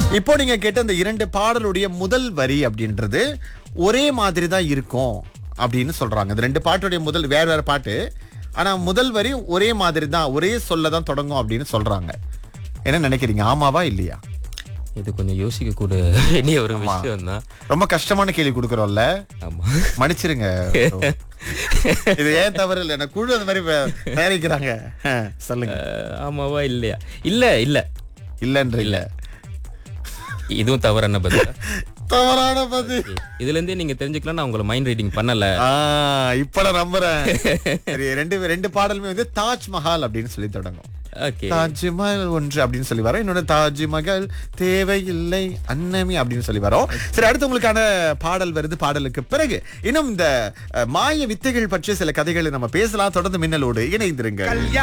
இப்போ நீங்க கேட்ட இந்த இரண்டு பாடலுடைய முதல் வரி அப்படின்றது ஒரே மாதிரி தான் இருக்கும் அப்படின்னு சொல்றாங்க இந்த ரெண்டு பாட்டுடைய முதல் வேற வேற பாட்டு ஆனா முதல் வரி ஒரே மாதிரி தான் ஒரே சொல்ல தான் தொடங்கும் அப்படின்னு சொல்றாங்க என்ன நினைக்கிறீங்க ஆமாவா இல்லையா இது கொஞ்சம் யோசிக்க கூட வேண்டிய ஒரு விஷயம் தான் ரொம்ப கஷ்டமான கேள்வி கொடுக்கறோம்ல ஆமா மன்னிச்சிருங்க இது ஏன் தவறு இல்லை எனக்கு குழு அந்த மாதிரி வே- தயாரிக்கிறாங்க அஹ், சொல்லுங்க அஹ், ஆமாவா இல்லையா இல்ல இல்ல இல்லன்ற இல்ல இதுவும் தவறான பதில் தவறான பதில் இதுல இருந்தே நீங்க தெரிஞ்சுக்கலாம் நான் உங்களை மைண்ட் ரீடிங் பண்ணல ஆஹ் இப்ப நான் நம்புறேன் சரி ரெண்டு ரெண்டு பாடலுமே வந்து தாஜ்மஹால் அப்படின்னு சொல்லி தொடங்கும் ஓகே தாஜ்மஹால் ஒன்று அப்படின்னு சொல்லி வரோம் இன்னொன்று தாஜ்மஹால் தேவையில்லை அன்னமி அப்படின்னு சொல்லி வரோம் சரி அடுத்து உங்களுக்கான பாடல் வருது பாடலுக்கு பிறகு இன்னும் இந்த அஹ், மாய வித்தைகள் பற்றிய சில கதைகளை நம்ம பேசலாம் தொடர்ந்து மின்னலோடு இணைந்திருங்க